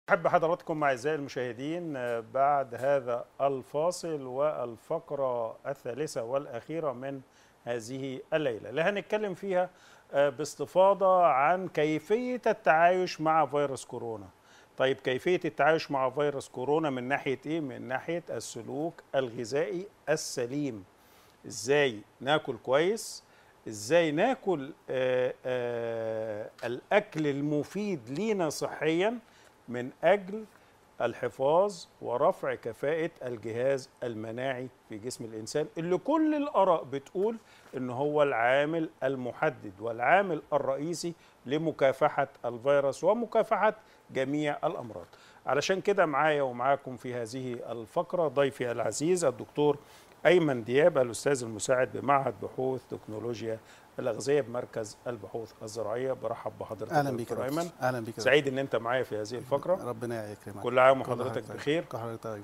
أحب حضراتكم أعزائي المشاهدين بعد هذا الفاصل والفقرة الثالثة والأخيرة من هذه الليلة اللي هنتكلم فيها باستفاضة عن كيفية التعايش مع فيروس كورونا طيب كيفية التعايش مع فيروس كورونا من ناحية إيه؟ من ناحية السلوك الغذائي السليم إزاي ناكل كويس إزاي ناكل آآ آآ الأكل المفيد لينا صحياً من اجل الحفاظ ورفع كفاءه الجهاز المناعي في جسم الانسان اللي كل الاراء بتقول ان هو العامل المحدد والعامل الرئيسي لمكافحه الفيروس ومكافحه جميع الامراض علشان كده معايا ومعاكم في هذه الفقره ضيفي العزيز الدكتور ايمن دياب الاستاذ المساعد بمعهد بحوث تكنولوجيا الاغذيه بمركز البحوث الزراعيه برحب بحضرتك اهلا بيك دكتور ايمن اهلا بيك سعيد ان انت معايا في هذه الفقره ربنا يكرمك كل عام وحضرتك بخير كل حضرتك طيب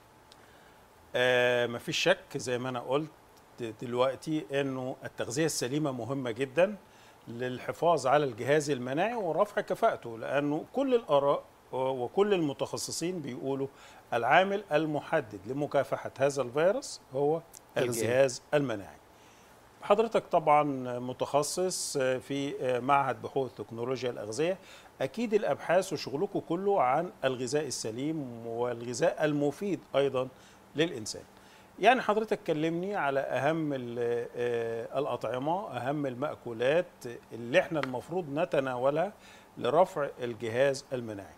آه مفيش شك زي ما انا قلت دلوقتي انه التغذيه السليمه مهمه جدا للحفاظ على الجهاز المناعي ورفع كفاءته لانه كل الاراء وكل المتخصصين بيقولوا العامل المحدد لمكافحه هذا الفيروس هو الجهاز المناعي حضرتك طبعا متخصص في معهد بحوث تكنولوجيا الأغذية أكيد الأبحاث وشغلكم كله عن الغذاء السليم والغذاء المفيد أيضا للإنسان يعني حضرتك كلمني على أهم الأطعمة أهم المأكولات اللي احنا المفروض نتناولها لرفع الجهاز المناعي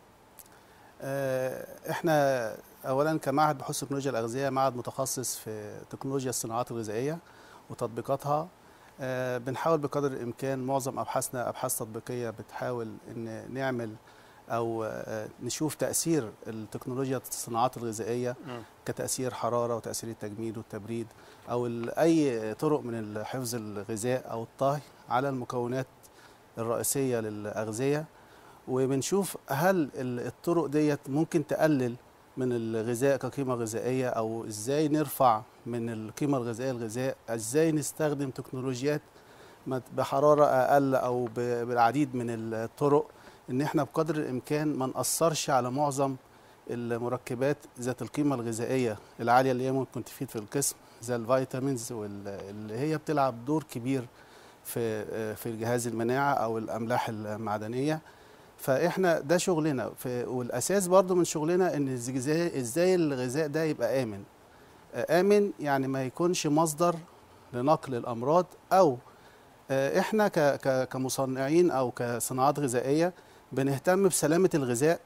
احنا اولا كمعهد بحوث تكنولوجيا الاغذيه معهد متخصص في تكنولوجيا الصناعات الغذائيه وتطبيقاتها آه بنحاول بقدر الامكان معظم ابحاثنا ابحاث تطبيقيه بتحاول ان نعمل او آه نشوف تاثير التكنولوجيا الصناعات الغذائيه م. كتاثير حراره وتاثير التجميد والتبريد او اي طرق من حفظ الغذاء او الطهي على المكونات الرئيسيه للاغذيه وبنشوف هل الطرق ديت ممكن تقلل من الغذاء كقيمة غذائية أو إزاي نرفع من القيمة الغذائية الغذاء إزاي نستخدم تكنولوجيات بحرارة أقل أو بالعديد من الطرق إن إحنا بقدر الإمكان ما نأثرش على معظم المركبات ذات القيمة الغذائية العالية اللي هي ممكن تفيد في الجسم زي الفيتامينز واللي هي بتلعب دور كبير في في جهاز المناعة أو الأملاح المعدنية فاحنا ده شغلنا والاساس برضو من شغلنا ان ازاي ازاي الغذاء ده يبقى امن امن يعني ما يكونش مصدر لنقل الامراض او احنا كمصنعين او كصناعات غذائيه بنهتم بسلامه الغذاء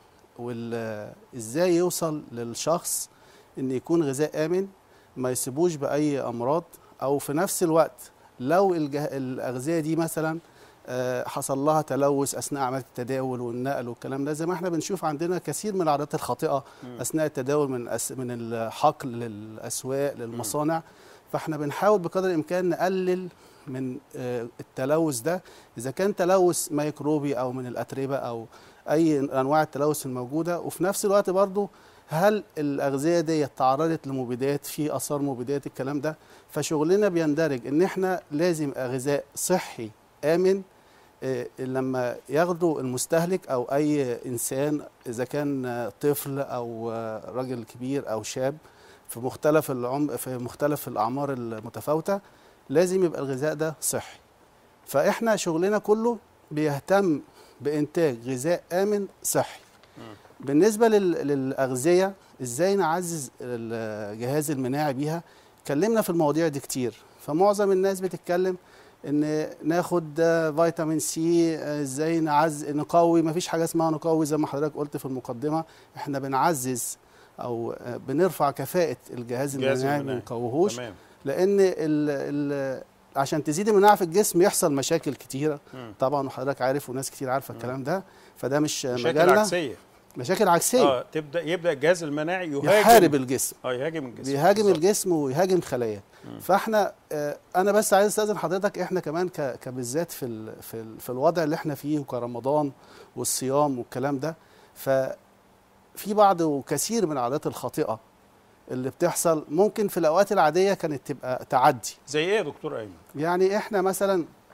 وازاي يوصل للشخص ان يكون غذاء امن ما يسيبوش باي امراض او في نفس الوقت لو الاغذيه دي مثلا حصل لها تلوث اثناء عمليه التداول والنقل والكلام ده زي ما احنا بنشوف عندنا كثير من العادات الخاطئه م. اثناء التداول من أس من الحقل للاسواق للمصانع م. فاحنا بنحاول بقدر الامكان نقلل من التلوث ده اذا كان تلوث ميكروبي او من الاتربه او اي انواع التلوث الموجوده وفي نفس الوقت برضو هل الاغذيه دي تعرضت لمبيدات في اثار مبيدات الكلام ده فشغلنا بيندرج ان احنا لازم غذاء صحي امن لما ياخده المستهلك او اي انسان اذا كان طفل او راجل كبير او شاب في مختلف العمر في مختلف الاعمار المتفاوته لازم يبقى الغذاء ده صحي فاحنا شغلنا كله بيهتم بانتاج غذاء امن صحي بالنسبه للاغذيه ازاي نعزز الجهاز المناعي بيها اتكلمنا في المواضيع دي كتير فمعظم الناس بتتكلم ان ناخد فيتامين سي ازاي نعز نقوي ما فيش حاجه اسمها نقوي زي ما حضرتك قلت في المقدمه احنا بنعزز او بنرفع كفاءه الجهاز المناعي ما نقويهوش لان ال ال عشان تزيد المناعه في الجسم يحصل مشاكل كتيره م. طبعا وحضرتك عارف وناس كتير عارفه الكلام ده فده مش مشاكل مجالنا عكسيه مشاكل عكسيه اه تبدا يبدا الجهاز المناعي يهاجم يحارب الجسم اه يهاجم الجسم بيهاجم بالزبط. الجسم ويهاجم خلايا فاحنا آه انا بس عايز استاذن حضرتك احنا كمان كبالذات في ال في, ال في الوضع اللي احنا فيه وكرمضان والصيام والكلام ده ففي بعض وكثير من العادات الخاطئه اللي بتحصل ممكن في الاوقات العاديه كانت تبقى تعدي زي ايه يا دكتور ايمن يعني احنا مثلا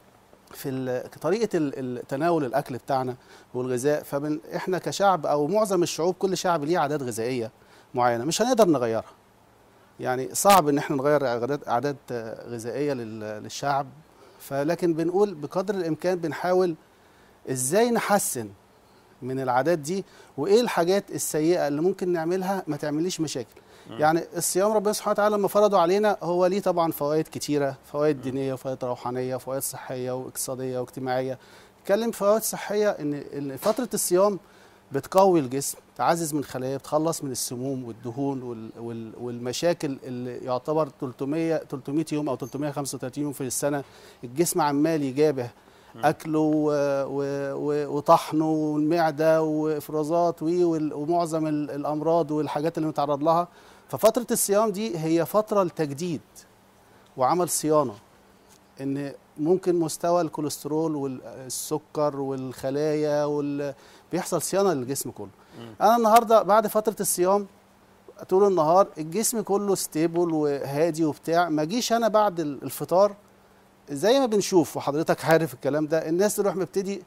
في ال- طريقه ال- ال- تناول الاكل بتاعنا والغذاء فمن احنا كشعب او معظم الشعوب كل شعب ليه عادات غذائيه معينه مش هنقدر نغيرها يعني صعب ان احنا نغير عادات عادات آه، غذائيه لل- للشعب فلكن بنقول بقدر الامكان بنحاول ازاي نحسن من العادات دي وايه الحاجات السيئه اللي ممكن نعملها ما تعمليش مشاكل يعني الصيام ربنا سبحانه وتعالى لما فرضه علينا هو ليه طبعا فوائد كتيره فوائد دينيه وفوائد روحانيه وفوائد صحيه واقتصاديه واجتماعيه اتكلم في فوائد صحيه ان إن فتره الصيام بتقوي الجسم تعزز من خلايا بتخلص من السموم والدهون وال وال والمشاكل اللي يعتبر 300 300 يوم او 335 يوم في السنه الجسم عمال يجابه اكله و- و- و- وطحنه والمعده وافرازات وي- وال- ومعظم ال- الامراض والحاجات اللي متعرض لها ففتره الصيام دي هي فتره لتجديد وعمل صيانه ان ممكن مستوى الكوليسترول والسكر والخلايا وال... بيحصل صيانه للجسم كله انا النهارده بعد فتره الصيام طول النهار الجسم كله ستيبل وهادي وبتاع ما جيش انا بعد ال- الفطار زي ما بنشوف وحضرتك عارف الكلام ده الناس تروح مبتدي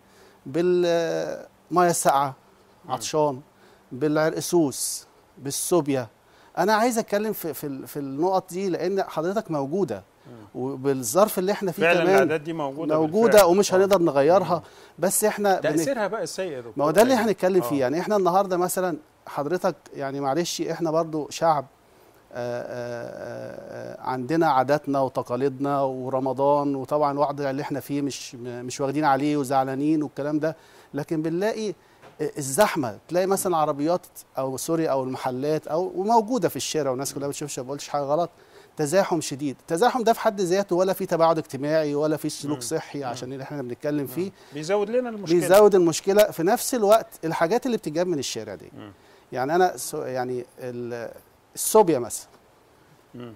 بالميه الساقعه عطشان بالعرقسوس بالسوبيا انا عايز اتكلم في في, ال- في النقط دي لان حضرتك موجوده وبالظرف اللي احنا فيه فعلا كمان العادات دي موجوده موجوده بالفعل. ومش آه. هنقدر نغيرها بس احنا بن- تاثيرها بقى السيء يا دكتور ما هو ده اللي أيمن. هنتكلم آه. فيه يعني احنا النهارده مثلا حضرتك يعني معلش احنا برضو شعب آآ آآ عندنا عاداتنا وتقاليدنا ورمضان وطبعا الوضع اللي احنا فيه مش مش واخدين عليه وزعلانين والكلام ده لكن بنلاقي الزحمه تلاقي مثلا عربيات او سوري او المحلات او وموجوده في الشارع والناس كلها بتشوفش ما بقولش حاجه غلط تزاحم شديد التزاحم ده في حد ذاته ولا في تباعد اجتماعي ولا في سلوك مم. صحي عشان اللي احنا بنتكلم فيه بيزود لنا المشكله بيزود المشكله في نفس الوقت الحاجات اللي بتجاب من الشارع دي مم. يعني انا سو يعني ال- الصوبيا مثلا مم.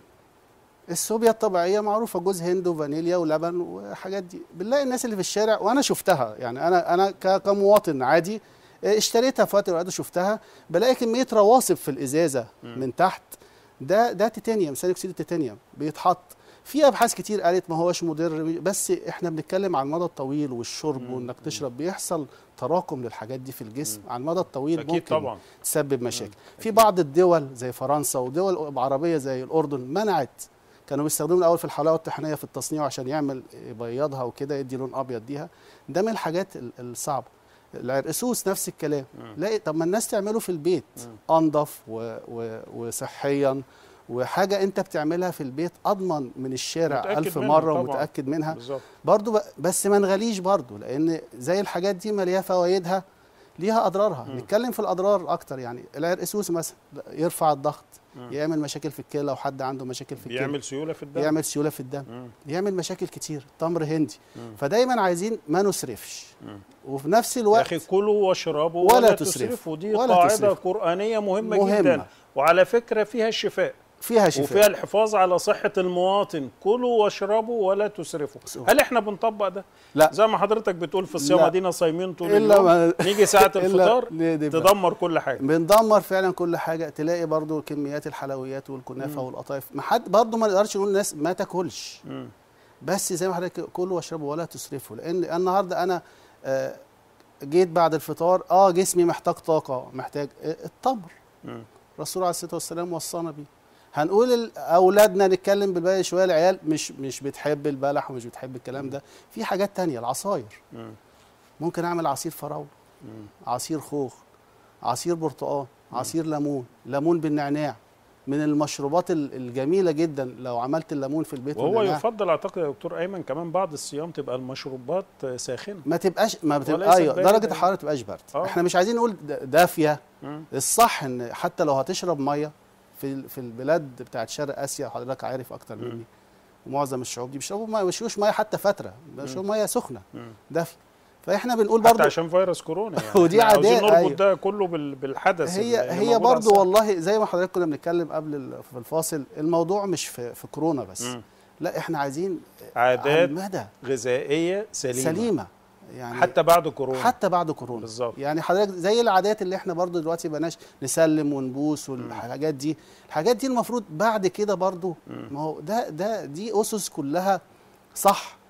الصوبيا الطبيعيه معروفه جوز هند وفانيليا ولبن وحاجات دي بنلاقي الناس اللي في الشارع وانا شفتها يعني انا انا ك- كمواطن عادي اه، اشتريتها في وقت من الأوقات وشفتها بلاقي كميه رواسب في الازازه مم. من تحت ده ده تيتانيوم ثاني اكسيد التيتانيوم بيتحط في ابحاث كتير قالت ما هوش مضر بس احنا بنتكلم عن المدى الطويل والشرب مم. وانك تشرب بيحصل تراكم للحاجات دي في الجسم على المدى الطويل اكيد ممكن طبعا تسبب مشاكل في بعض الدول زي فرنسا ودول عربيه زي الاردن منعت كانوا بيستخدموا الاول في الحلاوه الطحينيه في التصنيع عشان يعمل يبيضها وكده يدي لون ابيض ليها ده من الحاجات ال- الصعبه العرقسوس نفس الكلام مم. لا طب ما الناس تعمله في البيت انضف و و وصحيا وحاجه انت بتعملها في البيت اضمن من الشارع متأكد ألف منها مره طبعاً. ومتاكد منها بالظبط برضو ب... بس ما نغليش برضو لان زي الحاجات دي ما ليها فوائدها ليها اضرارها مم. نتكلم في الاضرار اكتر يعني العرقسوس مثلا يرفع الضغط مم. يعمل مشاكل في الكلى لو حد عنده مشاكل في الكلى بيعمل سيوله في الدم يعمل سيوله في الدم مم. يعمل مشاكل كتير تمر هندي مم. فدايما عايزين ما نسرفش مم. وفي نفس يا الوقت اخي كلوا واشربوا ولا ولا, تسرفوا. تسرفوا دي ولا قاعده تسرفوا. قرانيه مهمه, مهمة. جدا وعلى فكره فيها الشفاء فيها شفاء وفيها الحفاظ على صحه المواطن كلوا واشربوا ولا تسرفوا صح. هل احنا بنطبق ده لا زي ما حضرتك بتقول في الصيام لا. ادينا صايمين طول إلا اليوم ما- نيجي ساعه إلا الفطار ندب. تدمر كل حاجه بندمر فعلا كل حاجه تلاقي برضو كميات الحلويات والكنافه والقطايف ما حد برضو ما نقدرش نقول للناس ما تاكلش مم. بس زي ما حضرتك كلوا واشربوا ولا تسرفوا لان النهارده انا آه، جيت بعد الفطار اه جسمي محتاج طاقه محتاج آه، التمر مم. الرسول عليه الصلاه والسلام وصانا بيه هنقول ال- اولادنا نتكلم بالبلد شويه العيال مش مش بتحب البلح ومش بتحب الكلام ده في حاجات تانية العصاير مم. ممكن اعمل عصير فراوله مم. عصير خوخ عصير برتقال عصير ليمون ليمون بالنعناع من المشروبات ال- الجميله جدا لو عملت الليمون في البيت وهو والنعناع يفضل اعتقد يا دكتور ايمن كمان بعد الصيام تبقى المشروبات ساخنه ما تبقاش ما بتبقى وليست ايوه باردة. درجه الحراره ما تبقاش برد آه. احنا مش عايزين نقول د- دافيه مم. الصح ان حتى لو هتشرب ميه في ال- في البلاد بتاعت شرق اسيا حضرتك عارف اكتر مم. مني ومعظم الشعوب دي بيشربوا ميه ما بيشربوش ميه حتى فتره بيشربوا ميه سخنه مم. دافيه فاحنا بنقول حتى برضو عشان فيروس كورونا يعني ودي إحنا عاوزين عادات، نربط أيوة. ده كله بال- بالحدث هي اللي هي موجود على برضو الساحة. والله زي ما حضرتك كنا بنتكلم قبل ال- في الفاصل الموضوع مش في, في كورونا بس مم. لا احنا عايزين على عادات المدى غذائيه سليمه, سليمه يعني حتى بعد كورونا حتى بعد كورونا بالظبط. يعني حضرتك زي العادات اللي احنا برضو دلوقتي بقناش نسلم ونبوس والحاجات دي الحاجات دي المفروض بعد كده برضو ما هو ده ده دي اسس كلها صح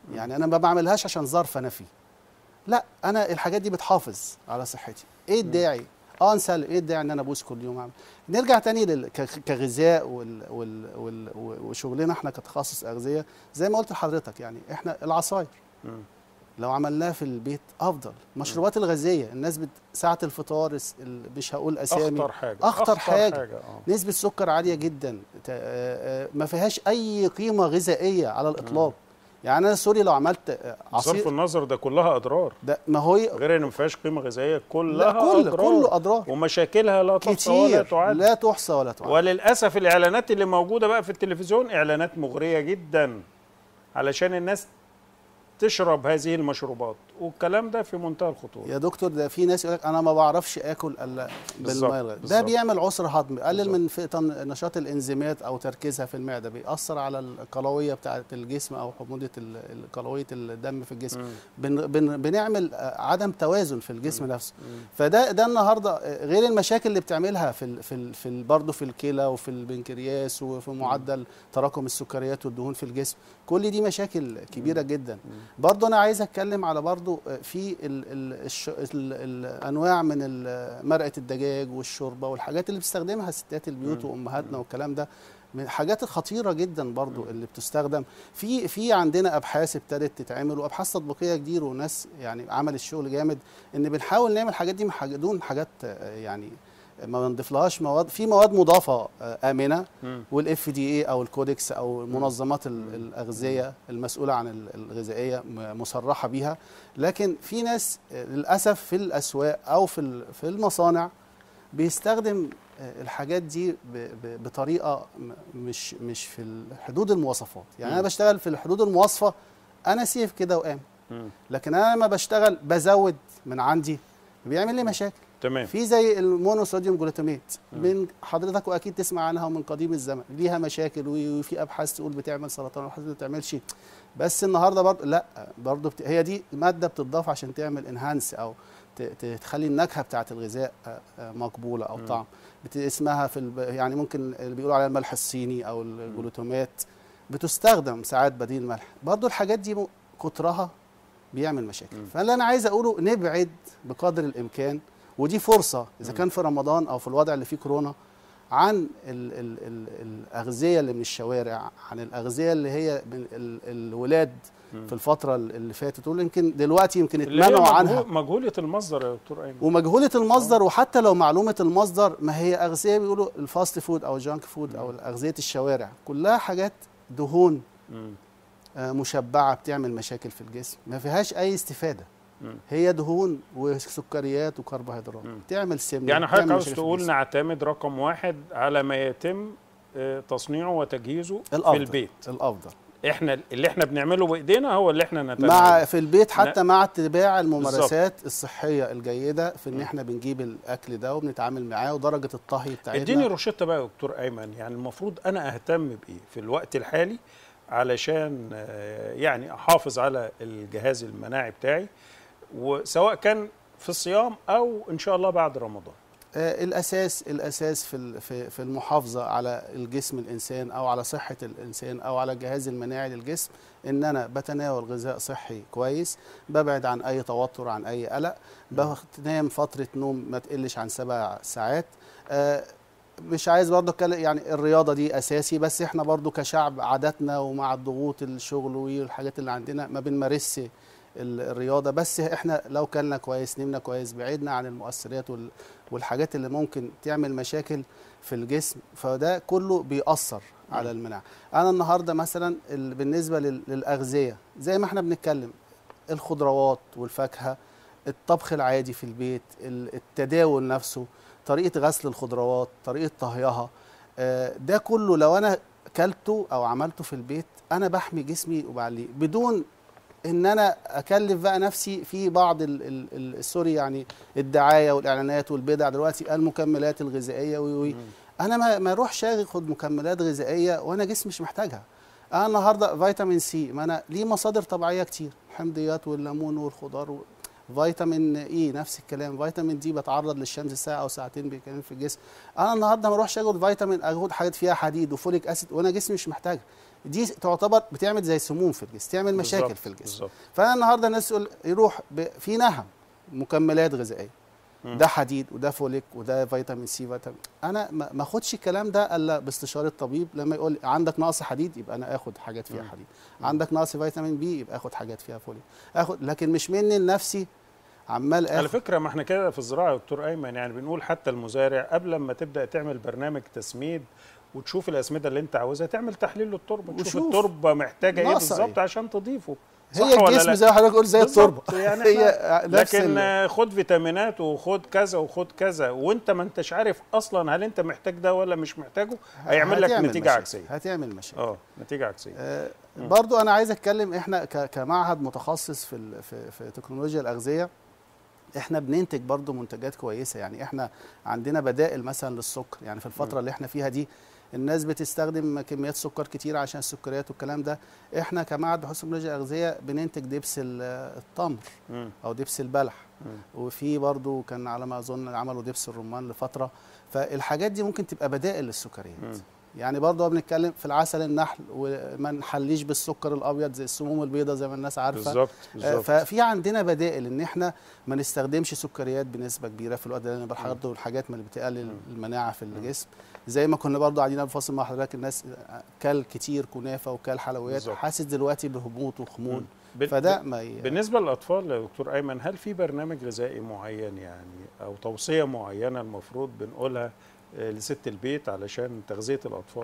يعني انا ما بعملهاش عشان ظرف انا فيه لا انا الحاجات دي بتحافظ على صحتي ايه الداعي اه نسال ايه الداعي ان انا ابوس كل يوم اعمل نرجع تاني لل... ك- كغذاء وال... وال... وال... وشغلنا احنا كتخصص اغذيه زي ما قلت لحضرتك يعني احنا العصاير مم. لو عملناها في البيت افضل المشروبات الغازيه الناس بت... ساعه الفطار الس- ال- مش هقول اسامي اخطر حاجه أخطر حاجة. اه نسبة سكر عالية جدا تا- آه، آه، ما فيهاش أي قيمة غذائية على الإطلاق يعني أنا سوري لو عملت آه، صرف عصير النظر ده كلها اضرار ده ما هو غير ان ما فيهاش قيمه غذائيه كلها لا كل اضرار كله أضرار ومشاكلها لا تحصى ولا كتير تعد لا تحصى ولا تعد وللاسف الاعلانات اللي موجوده بقى في التلفزيون اعلانات مغريه جدا علشان الناس تشرب هذه المشروبات والكلام ده في منتهى الخطوره يا دكتور ده في ناس يقول لك انا ما بعرفش اكل الا بالظبط، بالميه الغازية. ده بالظبط. بيعمل عسر هضمي يقلل بالظبط. من في تن- نشاط الانزيمات او تركيزها في المعده بيأثر على القلويه بتاعه الجسم او حموضه ال- ال- قلويه الدم في الجسم مم. بن بن بنعمل آه، عدم توازن في الجسم نفسه مم. فده ده النهارده آه، غير المشاكل اللي بتعملها في ال في ال في ال برضه في الكلى وفي البنكرياس وفي معدل تراكم السكريات والدهون في الجسم كل دي مشاكل كبيره جدا برضه انا عايز اتكلم على برضه آه، في ال ال الش ال الانواع من ال- مرقه الدجاج والشوربه والحاجات اللي بتستخدمها ستات البيوت مم. وامهاتنا والكلام ده من الحاجات الخطيره جدا برضو اللي بتستخدم في في عندنا ابحاث ابتدت تتعمل وابحاث تطبيقيه كتير وناس يعني عملت شغل جامد ان بنحاول نعمل الحاجات دي من حاجة- دون حاجات آه، يعني ما بنضيفلهاش مواد في مواد مضافه آه، امنه مم. والاف دي اي او الكودكس او منظمات ال- الاغذيه المسؤوله عن ال- الغذائيه م- مصرحه بيها لكن في ناس آه، للاسف في الاسواق او في ال- في المصانع بيستخدم آه، الحاجات دي ب- ب- بطريقه م- مش مش في حدود المواصفات يعني انا مم. بشتغل في الحدود المواصفه انا سيف كده وامن مم. لكن انا لما بشتغل بزود من عندي بيعمل لي مشاكل تمام في زي المونوصوديوم جلوتاميت مم. من حضرتك واكيد تسمع عنها ومن قديم الزمن ليها مشاكل و- وفي ابحاث تقول بتعمل سرطان وابحاث ما بتعملش بس النهارده برضه لا برضه بت... هي دي ماده بتضاف عشان تعمل انهانس او ت... ت... تخلي النكهه بتاعه الغذاء آه، آه، مقبوله او مم. طعم بت... اسمها في الب... يعني ممكن اللي بيقولوا عليها الملح الصيني او الجلوتامات بتستخدم ساعات بديل ملح برضه الحاجات دي م- كترها بيعمل مشاكل مم. فاللي انا عايز اقوله نبعد بقدر الامكان ودي فرصه اذا مم. كان في رمضان او في الوضع اللي فيه كورونا عن ال ال ال الاغذيه اللي من الشوارع عن الاغذيه اللي هي من ال الولاد مم. في الفتره اللي فاتت ويمكن دلوقتي يمكن اللي هي اتمنعوا عنها مجهول- مجهوله المصدر يا دكتور ايمن ومجهوله المصدر وحتى لو معلومه المصدر ما هي اغذيه بيقولوا الفاست فود او الجانك فود او اغذيه الشوارع كلها حاجات دهون مم. آه، مشبعه بتعمل مشاكل في الجسم ما فيهاش اي استفاده مم. هي دهون وسكريات وكربوهيدرات مم. تعمل سمنه يعني حضرتك بتعمل عاوز مشاكل في تقول الجسم. نعتمد رقم واحد على ما يتم آه، تصنيعه وتجهيزه في الأفضل. البيت الافضل احنا اللي احنا بنعمله بايدينا هو اللي احنا نتمنى مع في البيت حتى مع اتباع الممارسات بالظبط. الصحيه الجيده في ان مم. احنا بنجيب الاكل ده وبنتعامل معاه ودرجه الطهي بتاعتنا اديني روشته بقى يا دكتور ايمن يعني المفروض انا اهتم بايه في الوقت الحالي علشان آه، يعني احافظ على الجهاز المناعي بتاعي وسواء كان في الصيام او ان شاء الله بعد رمضان آه، الاساس الاساس في ال- في في المحافظه على الجسم الانسان او على صحه الانسان او على الجهاز المناعي للجسم ان انا بتناول غذاء صحي كويس ببعد عن اي توتر عن اي قلق بنام فتره نوم ما تقلش عن سبع ساعات آه، مش عايز برضه اتكلم يعني الرياضه دي اساسي بس احنا برضه كشعب عاداتنا ومع الضغوط الشغل والحاجات اللي عندنا ما بنمارسش ال- الرياضه بس احنا لو كلنا كويس نمنا كويس بعدنا عن المؤثرات وال والحاجات اللي ممكن تعمل مشاكل في الجسم فده كله بيأثر على المناعة أنا النهاردة مثلا ال- بالنسبة لل- للأغذية زي ما احنا بنتكلم الخضروات والفاكهة الطبخ العادي في البيت ال- التداول نفسه طريقة غسل الخضروات طريقة طهيها آه، ده كله لو أنا كلته أو عملته في البيت أنا بحمي جسمي وبعليه بدون ان انا اكلف بقى نفسي في بعض ال ال ال سوري يعني الدعايه والاعلانات والبدع دلوقتي المكملات الغذائيه وي وي انا ما ما اروحش اخد مكملات غذائيه وانا جسمي مش محتاجها انا النهارده فيتامين سي ما انا ليه مصادر طبيعيه كتير الحمضيات والليمون والخضار و... فيتامين اي نفس الكلام فيتامين دي بتعرض للشمس ساعه او ساعتين بيكون في الجسم انا النهارده ما اروحش اخد فيتامين اخد حاجات فيها حديد وفوليك اسيد وانا جسمي مش محتاجها دي تعتبر بتعمل زي سموم في الجسم تعمل مشاكل بالظبط، في الجسم بالظبط فانا النهارده الناس يقول يروح ب... في نهم مكملات غذائيه مم. ده حديد وده فوليك وده فيتامين سي فيتامين انا ما ما اخدش الكلام ده الا باستشاره الطبيب لما يقول لي عندك نقص حديد يبقى انا اخد حاجات فيها مم. حديد عندك نقص فيتامين بي يبقى اخد حاجات فيها فوليك اخد لكن مش مني لنفسي عمال على اخد فكره ما احنا كده في الزراعه يا دكتور ايمن يعني بنقول حتى المزارع قبل ما تبدا تعمل برنامج تسميد وتشوف الاسمده اللي انت عاوزها تعمل تحليل للتربه تشوف وشوف التربه محتاجه ايه ناقصة بالظبط إيه. عشان تضيفه هي صح ولا الجسم لا؟ زي ما حضرتك قلت زي بالظبط، التربه يعني هي نفس لكن ال- آه، خد فيتامينات وخد كذا وخد كذا وانت ما انتش عارف اصلا هل انت محتاج ده ولا مش محتاجه هيعمل لك هتعمل نتيجه مشاكل. عكسيه هتعمل مشاكل اه نتيجه عكسيه آه، مم. برضو انا عايز اتكلم احنا ك- كمعهد متخصص في ال- في, في تكنولوجيا الاغذيه احنا بننتج برضو منتجات كويسه يعني احنا عندنا بدائل مثلا للسكر يعني في الفتره مم. اللي احنا فيها دي الناس بتستخدم كميات سكر كتير عشان السكريات والكلام ده احنا كمعهد بحوث تكنولوجيا الاغذيه بننتج دبس ال- التمر مم. او دبس البلح مم. وفي برضو كان على ما اظن عملوا دبس الرمان لفتره فالحاجات دي ممكن تبقى بدائل للسكريات مم. يعني برضه بنتكلم في العسل النحل وما نحليش بالسكر الابيض زي السموم البيضاء زي ما الناس عارفه بالظبط آه، بالظبط ففي عندنا بدائل ان احنا ما نستخدمش سكريات بنسبه كبيره في الوقت ده لان برضه الحاجات من اللي بتقلل مم. المناعه في الجسم زي ما كنا برضه قاعدين بنفصل مع حضرتك الناس كل كتير كنافه وكل حلويات بالظبط. حاسس دلوقتي بهبوط وخمول مم. بال- فده ما ي... بالنسبة للأطفال يا دكتور أيمن هل في برنامج غذائي معين يعني أو توصية معينة المفروض بنقولها آه، لست البيت علشان تغذية الأطفال؟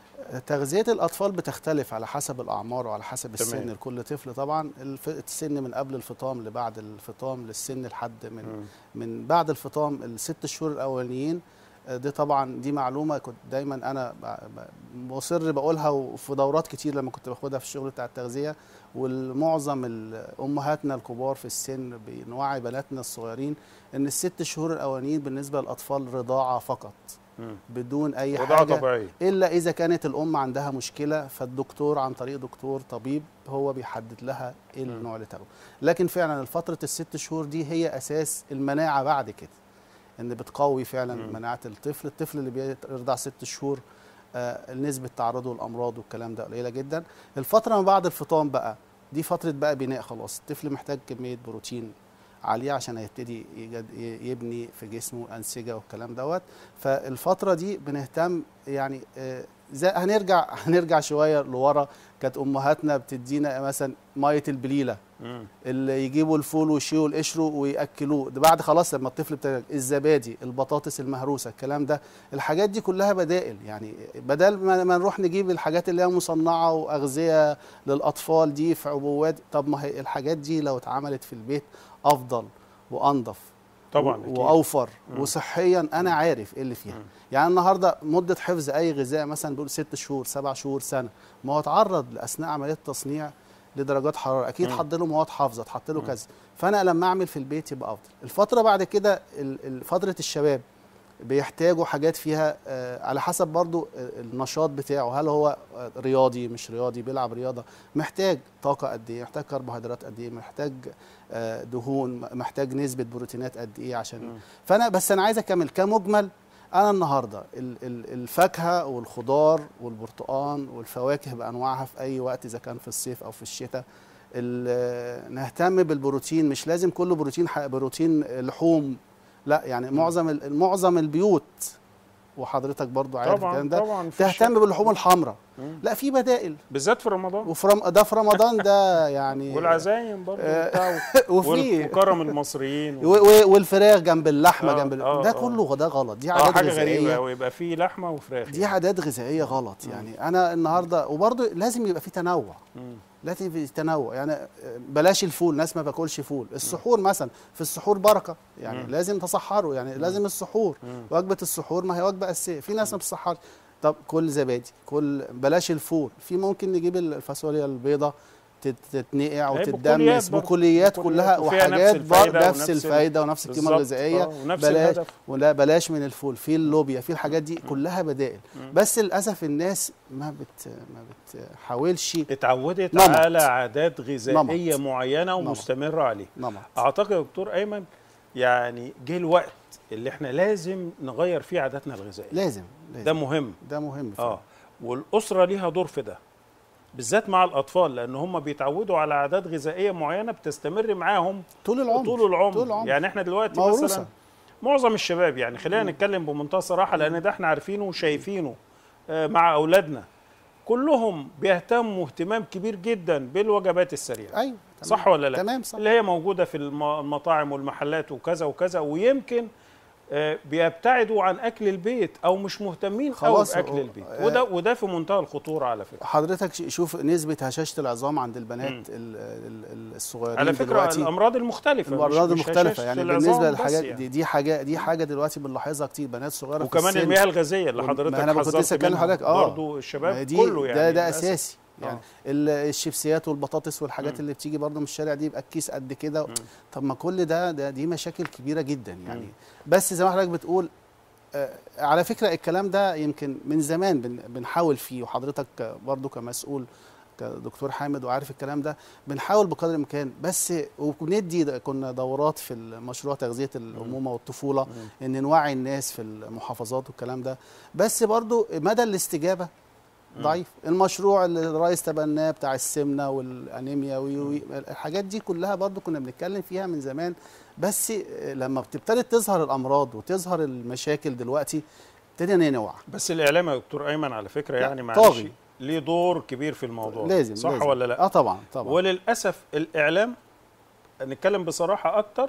تغذية الأطفال بتختلف على حسب الأعمار وعلى حسب السن تمام. لكل طفل طبعا الف- السن من قبل الفطام لبعد الفطام للسن لحد من مم. من بعد الفطام الست شهور الأولانيين آه، دي طبعا دي معلومة كنت دايما أنا ب- ب- مصر بقولها وفي دورات كتير لما كنت باخدها في الشغل بتاع التغذية والمعظم ال- أمهاتنا الكبار في السن بنوعي بناتنا الصغيرين إن الست شهور الأولانيين بالنسبة للأطفال رضاعة فقط مم. بدون أي رضاعة حاجة طبيعية الا اذا كانت الام عندها مشكله فالدكتور عن طريق دكتور طبيب هو بيحدد لها ايه مم. النوع اللي تاخده لكن فعلا فتره الست شهور دي هي اساس المناعه بعد كده ان بتقوي فعلا مم. مناعه الطفل الطفل اللي بيرضع ست شهور آه نسبه تعرضه للامراض والكلام ده قليله جدا الفتره ما بعد الفطام بقى دي فتره بقى بناء خلاص الطفل محتاج كميه بروتين عاليه عشان هيبتدي يجد- يبني في جسمه انسجه والكلام دوت فالفتره دي بنهتم يعني آه، زي هنرجع هنرجع شويه لورا كانت امهاتنا بتدينا مثلا ميه البليله مم. اللي يجيبوا الفول ويشيلوا القشر وياكلوه ده بعد خلاص لما الطفل ابتدى الزبادي البطاطس المهروسه الكلام ده الحاجات دي كلها بدائل يعني بدل ما ما نروح نجيب الحاجات اللي هي مصنعه واغذيه للاطفال دي في عبوات طب ما هي الحاجات دي لو اتعملت في البيت افضل وانضف طبعا و- أكيد. واوفر مم. وصحيا انا عارف ايه اللي فيها مم. يعني النهارده مده حفظ اي غذاء مثلا بيقول ست شهور سبع شهور سنه ما هو اتعرض اثناء عمليه التصنيع لدرجات حراره اكيد مم. حط له مواد حافظه اتحط له مم. كذا فانا لما اعمل في البيت يبقى افضل الفتره بعد كده ال- ال- فتره الشباب بيحتاجوا حاجات فيها آه، على حسب برضو آه، النشاط بتاعه هل هو آه، رياضي مش رياضي بيلعب رياضه محتاج طاقه قد ايه محتاج كربوهيدرات قد ايه محتاج آه، دهون محتاج نسبه بروتينات قد ايه عشان مم. فانا بس انا عايز اكمل كمجمل انا النهارده ال- ال- الفاكهه والخضار والبرتقال والفواكه بانواعها في اي وقت اذا كان في الصيف او في الشتاء ال- نهتم بالبروتين مش لازم كله بروتين ح- بروتين لحوم لا يعني معظم ال- معظم البيوت وحضرتك برضو عارف طبعا الكلام ده طبعا في تهتم الشارع. باللحوم الحمراء مم. لا في بدائل بالذات في رمضان وفي رم... ده في رمضان ده يعني والعزايم برضه آه، وبتاع وفي وكرم المصريين و- و- والفراخ جنب اللحمه آه، جنب ال- آه، ده آه. كله ده غلط دي اه عادات حاجه غريبه غذائيه قوي يبقى في لحمه وفراخ دي يعني. عادات غذائيه غلط مم. يعني انا النهارده وبرضه لازم يبقى في تنوع مم. لازم في تنوع يعني بلاش الفول ناس ما باكلش فول السحور مثلا في السحور بركه يعني مم. لازم تصحروا يعني لازم السحور مم. وجبه السحور ما هي وجبه اساسيه في ناس ما بتصحرش طب كل زبادي كل بلاش الفول في ممكن نجيب الفاصوليا البيضاء تت- تتنقع هي وتتدمس برضه. بكليات كلها وفيها نفس وحاجات بر- الفايدة نفس ونفس- الفايده ونفس القيمه بالظبط. الغذائيه آه، ونفس بلاش الهدف ولا بلاش من الفول في اللوبيا في الحاجات دي كلها بدائل مم. بس للاسف الناس ما بت ما بتحاولش اتعودت نمط. على عادات غذائيه نمط. معينه نمط. ومستمره عليه نمط اعتقد يا دكتور ايمن يعني جه الوقت اللي احنا لازم نغير فيه عاداتنا الغذائيه لازم, لازم. ده مهم ده مهم اه والاسره ليها دور في ده بالذات مع الاطفال لان هم بيتعودوا على عادات غذائيه معينه بتستمر معاهم طول العمر طول العمر, طول العمر. يعني احنا دلوقتي موروثة. مثلا معظم الشباب يعني خلينا نتكلم بمنتهى الصراحه لان ده احنا عارفينه وشايفينه آه، مع اولادنا كلهم بيهتموا اهتمام كبير جدا بالوجبات السريعه ايوه تمام. صح ولا لا تمام صح اللي هي موجوده في الم- المطاعم والمحلات وكذا وكذا ويمكن آه، بيبتعدوا عن اكل البيت او مش مهتمين قوي خلاص، باكل هو- البيت آه. وده وده في منتهى الخطوره على فكره حضرتك ش- شوف نسبة هشاشة العظام عند البنات مم. ال- ال- ال- الصغيرين على فكره دلوقتي الامراض المختلفه مش- الامراض مش المختلفة هشاشة يعني العظام بالنسبة بس للحاجات يعني. دي, دي حاجة دي حاجة دلوقتي بنلاحظها كتير بنات صغيرة في وكمان السن. المياه الغازيه اللي ما حضرتك أنا كنت حذرت لسه أتكلم منها حضرتك، آه. برضه ما الشباب هي دي كله يعني ده ده للأسف. اساسي يعني آه. ال- الشيبسيات والبطاطس والحاجات مم. اللي بتيجي برضه من الشارع دي يبقى الكيس قد كده مم. طب ما كل ده, ده دي مشاكل كبيره جدا يعني مم. بس زي ما حضرتك بتقول آه، على فكره الكلام ده يمكن من زمان بن- بنحاول فيه وحضرتك برضه كمسؤول كدكتور حامد وعارف الكلام ده بنحاول بقدر الامكان بس وبندي د- كنا دورات في مشروع تغذيه الامومه والطفوله مم. ان نوعي الناس في المحافظات والكلام ده بس برضو مدى الاستجابه مم. ضعيف المشروع اللي الرئيس تبناه بتاع السمنه والانيميا وي وي الحاجات دي كلها برضو كنا بنتكلم فيها من زمان بس لما بتبتدي تظهر الامراض وتظهر المشاكل دلوقتي ابتدينا نوعى بس الاعلام يا دكتور ايمن على فكره لا، يعني معلش طاغي. ليه دور كبير في الموضوع لازم صح لازم. ولا لا اه طبعا طبعا وللاسف الاعلام نتكلم بصراحه اكتر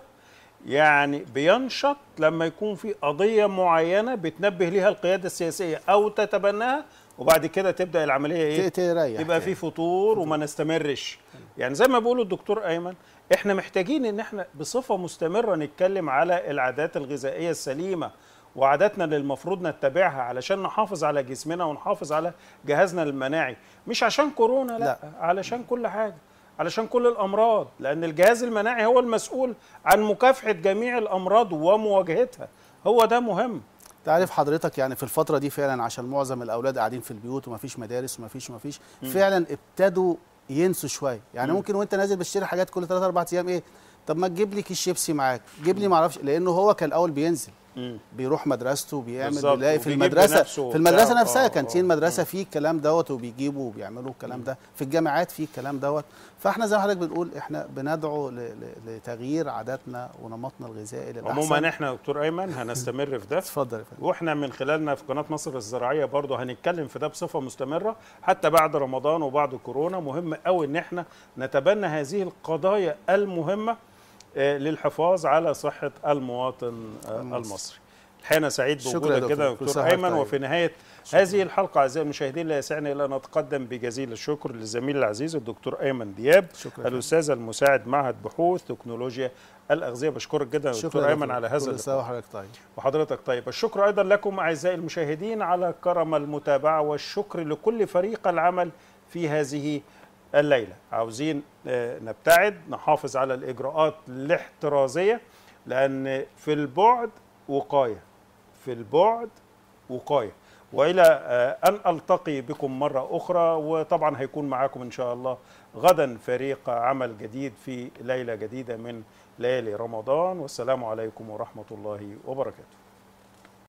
يعني بينشط لما يكون في قضيه معينه بتنبه ليها القياده السياسيه او تتبناها وبعد كده تبدا العمليه ايه ت- تريح يبقى في فطور وما نستمرش يعني زي ما بيقول الدكتور ايمن احنا محتاجين ان احنا بصفه مستمره نتكلم على العادات الغذائيه السليمه وعاداتنا اللي المفروض نتبعها علشان نحافظ على جسمنا ونحافظ على جهازنا المناعي مش عشان كورونا لا, لا. علشان كل حاجه علشان كل الامراض لان الجهاز المناعي هو المسؤول عن مكافحه جميع الامراض ومواجهتها هو ده مهم تعرف حضرتك يعني في الفترة دي فعلا عشان معظم الأولاد قاعدين في البيوت ومفيش مدارس ومفيش ومفيش فعلا ابتدوا ينسوا شوية يعني مم. ممكن وأنت نازل بتشتري حاجات كل 3 4 أيام إيه طب ما تجيب لي كيس شيبسي معاك جيب لي معرفش لأنه هو كان الأول بينزل مم. بيروح مدرسته بيعمل بالظبط، بيلاقي في وبيجيب المدرسه بنفسه في المدرسه وبتاع. نفسها آه، كانتين آه. مدرسه فيه الكلام دوت وبيجيبوا وبيعملوا الكلام ده في الجامعات فيه الكلام دوت فاحنا زي ما حضرتك بتقول احنا بندعو ل- ل- لتغيير عاداتنا ونمطنا الغذائي للاحسن عموما احنا يا دكتور ايمن هنستمر في ده اتفضل يا فندم واحنا من خلالنا في قناه مصر الزراعيه برضه هنتكلم في ده بصفه مستمره حتى بعد رمضان وبعد كورونا مهم قوي ان احنا نتبنى هذه القضايا المهمه آه، للحفاظ على صحه المواطن آه، المصري. المصري الحقيقه انا سعيد شكرا يا بوجودك دكتور. كده يا كل دكتور سنة وحضرتك ايمن طيب. وفي نهايه شكرا. هذه الحلقه اعزائي المشاهدين لا يسعني الا ان اتقدم بجزيل الشكر للزميل العزيز الدكتور ايمن دياب شكرا يا فندم. الاستاذ المساعد معهد بحوث تكنولوجيا الاغذيه بشكرك جدا يا شكرا دكتور يا ايمن دكتور. على هذا كل اللقاء سنه وحضرتك طيب وحضرتك طيب الشكر أيضا لكم أعزائي المشاهدين على كرم المتابعة والشكر لكل فريق العمل في هذه الليلة عاوزين آه، نبتعد نحافظ على الإجراءات الاحترازية لأن في البعد وقاية في البعد وقاية وإلى آه، أن ألتقي بكم مرة أخرى وطبعا هيكون معاكم إن شاء الله غدا فريق عمل جديد في ليلة جديدة من ليالي رمضان والسلام عليكم ورحمة الله وبركاته